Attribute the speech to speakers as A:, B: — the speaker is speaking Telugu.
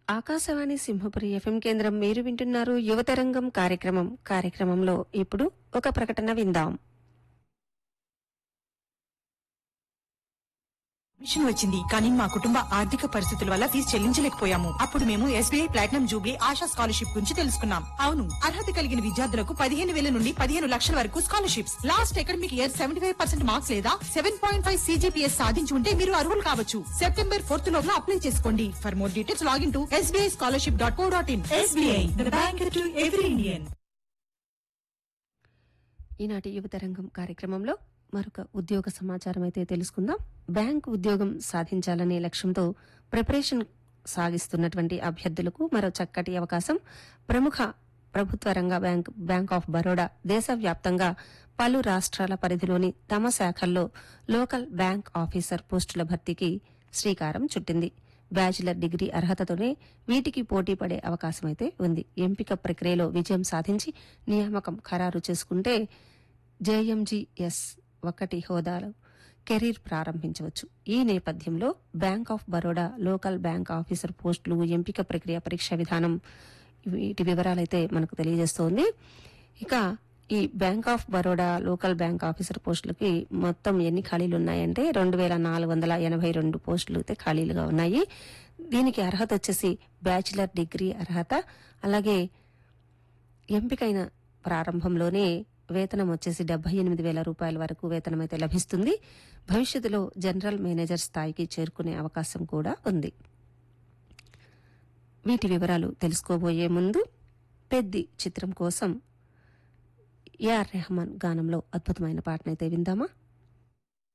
A: ఆకాశవాణి సింహపురి ఎఫ్ఎం కేంద్రం మీరు వింటున్నారు యువతరంగం కార్యక్రమం కార్యక్రమంలో ఇప్పుడు ఒక ప్రకటన విందాం
B: మిషన్ వచ్చింది కానీ మా కుటుంబ ఆర్థిక పరిస్థితుల వల్ల ఫీజు చెల్లించలేకపోయాము అప్పుడు మేము SBI platinum jubilee Asha scholarship గురించి తెలుసుకున్నాం అవును అర్హత కలిగిన విద్యార్థులకు పదిహేను వేల నుండి పదిహేను లక్షల వరకు scholarships last academic year seventy five percent marks లేదా సెవెన్ పాయింట్ ఫైవ్ సీజీపీఎస్ సాధించి ఉంటే మీరు అర్హులు కావచ్చు సెప్టెంబర్ ఫోర్త్ లోపల అప్లై చేసుకోండి for more details login to SBI scholarship dot co dot in SBI bank to every Indian
A: ఈనాటి యువతరంగం కార్యక్రమంలో మరొక ఉద్యోగ సమాచారం అయితే తెలుసుకుందాం బ్యాంక్ ఉద్యోగం సాధించాలనే లక్ష్యంతో ప్రిపరేషన్ సాగిస్తున్నటువంటి అభ్యర్థులకు మరో చక్కటి అవకాశం ప్రముఖ ప్రభుత్వ రంగ బ్యాంక్ బ్యాంక్ ఆఫ్ బరోడా దేశవ్యాప్తంగా పలు రాష్ట్రాల పరిధిలోని తమ శాఖల్లో లోకల్ బ్యాంక్ ఆఫీసర్ పోస్టుల భర్తీకి శ్రీకారం చుట్టింది బ్యాచిలర్ డిగ్రీ అర్హతతోనే వీటికి పోటీ పడే అవకాశం అయితే ఉంది ఎంపిక ప్రక్రియలో విజయం సాధించి నియామకం ఖరారు చేసుకుంటే జేఎంజీఎస్ ఒకటి హోదాలో కెరీర్ ప్రారంభించవచ్చు ఈ నేపథ్యంలో bank of Baroda local bank officer పోస్టులు ఎంపిక ప్రక్రియ పరీక్ష విధానం వీటి వివరాలైతే మనకు తెలియజేస్తోంది ఇక ఈ bank of Baroda local bank officer పోస్టులకి మొత్తం ఎన్ని ఖాళీలు ఉన్నాయంటే రెండు వేల నాలుగు వందల ఎనభై రెండు పోస్టులు అయితే ఖాళీలుగా ఉన్నాయి దీనికి అర్హత వచ్చేసి బ్యాచిలర్ డిగ్రీ అర్హత అలాగే ఎంపికైన ప్రారంభంలోనే వేతనం వచ్చేసి డెబ్బై ఎనిమిది వేల రూపాయల వరకు వేతనం అయితే లభిస్తుంది భవిష్యత్తులో జనరల్ మేనేజర్ స్థాయికి చేరుకునే అవకాశం కూడా ఉంది వీటి వివరాలు తెలుసుకోబోయే ముందు పెద్ది చిత్రం కోసం ఏఆర్ రెహమాన్ గానంలో అద్భుతమైన పాటనైతే విందామా